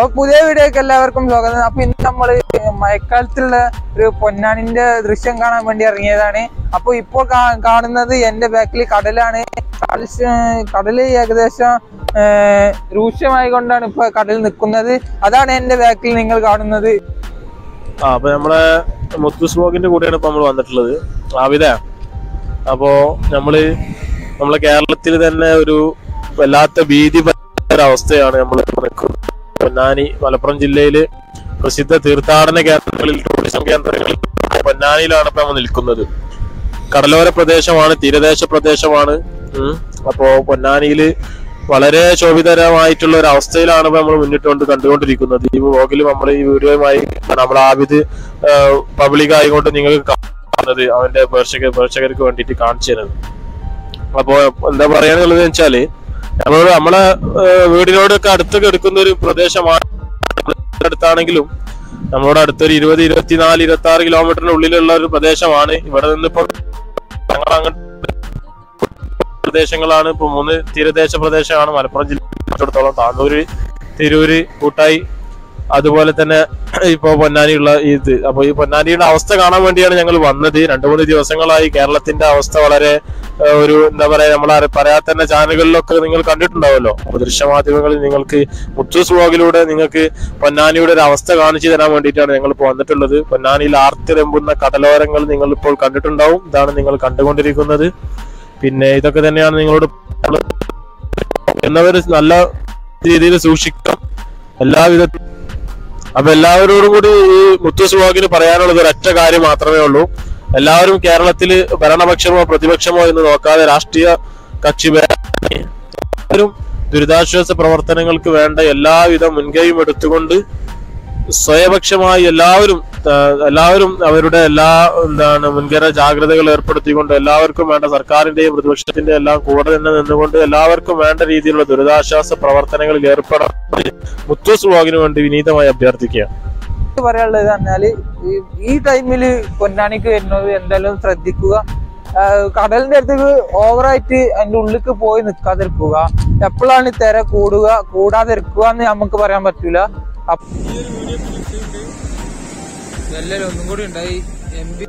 അപ്പൊ പുതിയ വീഡിയോക്ക് എല്ലാവർക്കും സ്വാഗതം അപ്പൊ ഇന്ന് നമ്മള് മഴക്കാലത്തുള്ള ഒരു പൊന്നാനിന്റെ ദൃശ്യം കാണാൻ വേണ്ടി ഇറങ്ങിയതാണ് അപ്പൊ ഇപ്പോൾ കാ- കാണുന്നത് എന്റെ ബാക്കിൽ കടലാണ് കടൽ ശ- കടല് ഏകദേശം ഏർ, രൂക്ഷമായി കൊണ്ടാണ് ഇപ്പൊ കടൽ നിൽക്കുന്നത് അതാണ് എന്റെ ബാക്കിൽ നിങ്ങൾ കാണുന്നത് ആ അപ്പൊ നമ്മളെ മുത്തു സ്മോക്കിന്റെ കൂടെയാണ് ഇപ്പൊ നമ്മൾ വന്നിട്ടുള്ളത് ആവിത അപ്പോ നമ്മള് നമ്മളെ കേരളത്തിൽ തന്നെ ഒരു വല്ലാത്ത ഭീതി ഒരു അവസ്ഥയാണ് നമ്മൾ നിൽക്കുന്നത് പൊന്നാനി മലപ്പുറം ജില്ലയില് പ്രസിദ്ധ തീർത്ഥാടന കേന്ദ്രങ്ങളിൽ ടൂറിസം കേന്ദ്രങ്ങളിൽ പൊന്നാനിയിലാണ് ഇപ്പൊ നമ്മൾ നിൽക്കുന്നത് കടലോര പ്രദേശമാണ് തീരദേശ പ്രദേശമാണ് ഉം. അപ്പോ പൊന്നാനിയില് വളരെ ശോഭിതരമായിട്ടുള്ള ഒരു അവസ്ഥയിലാണ് ഇപ്പൊ നമ്മൾ മുന്നിട്ട് കൊണ്ട് കണ്ടുകൊണ്ടിരിക്കുന്നത് ഈ വ്ലോഗിൽ നമ്മൾ ഈ വീഡിയോയുമായി നമ്മൾ ആവിത് പബ്ലിക് ആയിക്കൊണ്ട് നിങ്ങൾക്ക് കാണുന്നത് അവന്റെ പ്രേക്ഷക പ്രേക്ഷകർക്ക് വേണ്ടിയിട്ട് കാണിച്ചു തരുന്നത് അപ്പോ എന്താ പറയാനുള്ളത് വെച്ചാല് നമ്മളോട് നമ്മളെ ഏഹ്, വീടിനോടൊക്കെ അടുത്തൊക്കെ എടുക്കുന്ന ഒരു പ്രദേശമാണ് അടുത്താണെങ്കിലും നമ്മളോട് അടുത്തൊരു ഇരുപത് ഇരുപത്തിനാല് ഇരുപത്തി ആറ് കിലോമീറ്ററിന് ഉള്ളിലുള്ള ഒരു പ്രദേശമാണ് ഇവിടെ നിന്നിപ്പോ ഞങ്ങൾ അങ്ങോട്ട് പ്രദേശങ്ങളാണ് ഇപ്പൊ മൂന്ന് തീരദേശ പ്രദേശമാണ് മലപ്പുറം ജില്ലയിടത്തോളം താന്നൂര് തിരൂര് കൂട്ടായി അതുപോലെ തന്നെ ഇപ്പോ പൊന്നാനിയുള്ള ഇത് അപ്പൊ ഈ പൊന്നാനിയുടെ അവസ്ഥ കാണാൻ വേണ്ടിയാണ് ഞങ്ങൾ വന്നത് രണ്ടു മൂന്ന് ദിവസങ്ങളായി കേരളത്തിന്റെ അവസ്ഥ വളരെ ഏഹ്, ഒരു എന്താ പറയാ നമ്മൾ പറയാത്ത തന്നെ ചാനലുകളിലൊക്കെ നിങ്ങൾ കണ്ടിട്ടുണ്ടാവല്ലോ അപ്പൊ ദൃശ്യമാധ്യമങ്ങളിൽ നിങ്ങൾക്ക് മുത്തൂസ് വ്ലോഗിലൂടെ നിങ്ങൾക്ക് പൊന്നാനിയുടെ ഒരു അവസ്ഥ കാണിച്ചു തരാൻ വേണ്ടിയിട്ടാണ് ഞങ്ങൾ ഇപ്പോൾ വന്നിട്ടുള്ളത് പൊന്നാനിയിൽ ആർത്തിരമ്പുന്ന കടലോരങ്ങൾ നിങ്ങൾ ഇപ്പോൾ കണ്ടിട്ടുണ്ടാവും ഇതാണ് നിങ്ങൾ കണ്ടുകൊണ്ടിരിക്കുന്നത് പിന്നെ ഇതൊക്കെ തന്നെയാണ് നിങ്ങളോട് എന്നവർ നല്ല രീതിയിൽ സൂക്ഷിക്കാം എല്ലാവിധ അപ്പൊ എല്ലാവരോടും കൂടി ഈ മുത്തൂസ് വ്ലോഗിന് പറയാനുള്ളത് ഒരൊറ്റ കാര്യം മാത്രമേ ഉള്ളൂ എല്ലാവരും കേരളത്തില് ഭരണപക്ഷമോ പ്രതിപക്ഷമോ എന്ന് നോക്കാതെ രാഷ്ട്രീയ കക്ഷി ഭേദ- എല്ലാവരും ദുരിതാശ്വാസ പ്രവർത്തനങ്ങൾക്ക് വേണ്ട എല്ലാവിധ മുൻകൈയും എടുത്തുകൊണ്ട് സ്വയപക്ഷമായി എല്ലാവരും ആ, എല്ലാവരും അവരുടെ എല്ലാ എന്താണ് മുൻകര ജാഗ്രതകൾ ഏർപ്പെടുത്തിക്കൊണ്ട് എല്ലാവർക്കും വേണ്ട സർക്കാരിന്റെയും പ്രതിപക്ഷത്തിന്റെയും എല്ലാം കൂടെ തന്നെ നിന്നുകൊണ്ട് എല്ലാവർക്കും വേണ്ട രീതിയിലുള്ള ദുരിതാശ്വാസ പ്രവർത്തനങ്ങളിൽ ഏർപ്പെടാൻ മുത്തൂസ് വ്ലോഗിന് വേണ്ടി വിനീതമായി അഭ്യർത്ഥിക്കുക എനിക്ക് പറയാനുള്ളത് പറഞ്ഞാല് ഈ- ഈ ടൈമില് പൊന്നാനിക്ക് വരുന്നത് എന്തായാലും ശ്രദ്ധിക്കുക ആ, കടലിന്റെ അടുത്തേക്ക് ഓവറായിട്ട് അതിന്റെ ഉള്ളിലേക്ക് പോയി നിൽക്കാതിരിക്കുക എപ്പോഴാണ് തിര കൂടുക കൂടാതിരിക്കുക എന്ന് നമുക്ക് പറയാൻ പറ്റൂല അപ്പ- എല്ലാവരും ഒന്നും കൂടി ഉണ്ടായി എം പി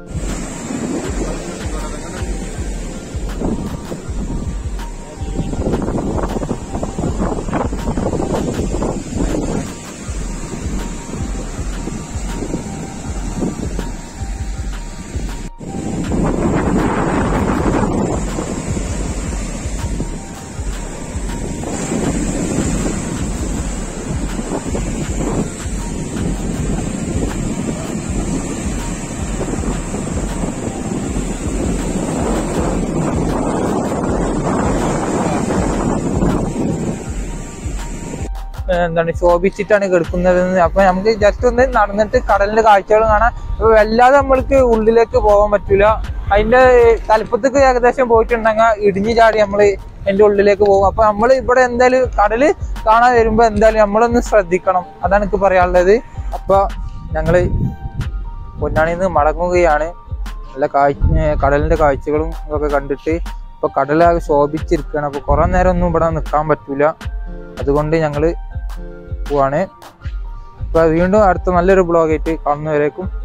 എന്താണ് ശോഭിച്ചിട്ടാണ് കിടക്കുന്നത് അപ്പൊ നമുക്ക് ജസ്റ്റ് ഒന്ന് നടന്നിട്ട് കടലിന്റെ കാഴ്ചകൾ കാണാം അപ്പൊ വല്ലാതെ നമ്മൾക്ക് ഉള്ളിലേക്ക് പോകാൻ പറ്റൂല അതിന്റെ തലപ്പത്തേക്ക് ഏകദേശം പോയിട്ടുണ്ടെങ്കിൽ ഇടിഞ്ഞു ചാടി നമ്മള് അതിന്റെ ഉള്ളിലേക്ക് പോകും അപ്പൊ നമ്മൾ ഇവിടെ എന്തായാലും കടല് കാണാൻ വരുമ്പോ എന്തായാലും നമ്മളൊന്ന് ശ്രദ്ധിക്കണം അതാണ് എനിക്ക് പറയാനുള്ളത് അപ്പൊ ഞങ്ങള് പൊന്നാണിയിൽ നിന്ന് മടങ്ങുകയാണ് നല്ല കാഴ്ച കടലിന്റെ കാഴ്ചകളും ഒക്കെ കണ്ടിട്ട് ഇപ്പൊ കടലാകെ ശോഭിച്ചിരിക്കുകയാണ് അപ്പൊ കുറെ നേരം ഒന്നും ഇവിടെ നിൽക്കാൻ പറ്റൂല അതുകൊണ്ട് ഞങ്ങള് പോവാണ് അപ്പൊ വീണ്ടും അടുത്ത നല്ലൊരു ബ്ലോഗായിട്ട് കാണുന്നവരേക്കും